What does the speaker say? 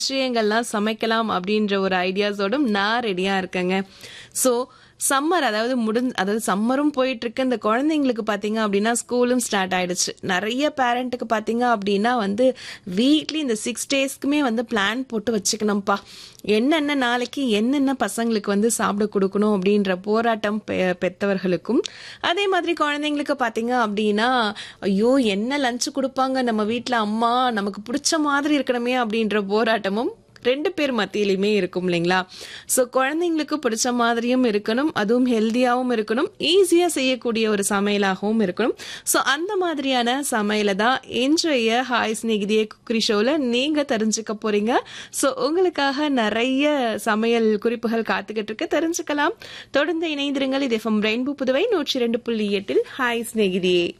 விஷயங்கள்லாம் சமைக்கலாம் அப்படின்ற ஒரு ஐடியாஸோடும் நான் ரெடியா இருக்கேங்க ஸோ சம்மர் அதாவது முடிஞ் அதாவது சம்மரும் போயிட்டு இருக்கு இந்த குழந்தைங்களுக்கு பாத்தீங்க அப்படின்னா ஸ்கூலும் ஸ்டார்ட் ஆயிடுச்சு நிறைய பேரண்ட்டுக்கு பாத்தீங்க அப்படின்னா வந்து வீக்லி இந்த சிக்ஸ் டேஸ்க்குமே வந்து பிளான் போட்டு வச்சுக்கணும்ப்பா என்னென்ன நாளைக்கு என்னென்ன பசங்களுக்கு வந்து சாப்பிட கொடுக்கணும் அப்படின்ற போராட்டம் பெ- பெத்தவர்களுக்கும் அதே மாதிரி குழந்தைங்களுக்கு பாத்தீங்க அப்படின்னா ஐயோ என்ன லஞ்ச் கொடுப்பாங்க நம்ம வீட்ல அம்மா நமக்கு பிடிச்ச மாதிரி இருக்கணுமே அப்படின்ற போராட்டமும் ரெண்டு பேர் மத்தியிலுமே இருக்கும் இல்லைங்களா ஸோ குழந்தைங்களுக்கு பிடிச்ச மாதிரியும் இருக்கணும் அதுவும் ஹெல்த்தியாகவும் இருக்கணும் ஈஸியாக செய்யக்கூடிய ஒரு சமையலாகவும் இருக்கணும் ஸோ அந்த மாதிரியான சமையலை தான் இன்றைய ஹாய் ஸ்நேகிதிய குக்கரி ஷோவில் நீங்கள் தெரிஞ்சுக்க போறீங்க ஸோ உங்களுக்காக நிறைய சமையல் குறிப்புகள் காத்துக்கிட்டு இருக்கு தெரிஞ்சுக்கலாம் தொடர்ந்து இணைந்திருங்கள் இது எஃப்எம் ரெயின்போ புதுவை நூற்றி ரெண்டு புள்ளி எட்டில் ஹாய் ஸ்நேகிதியே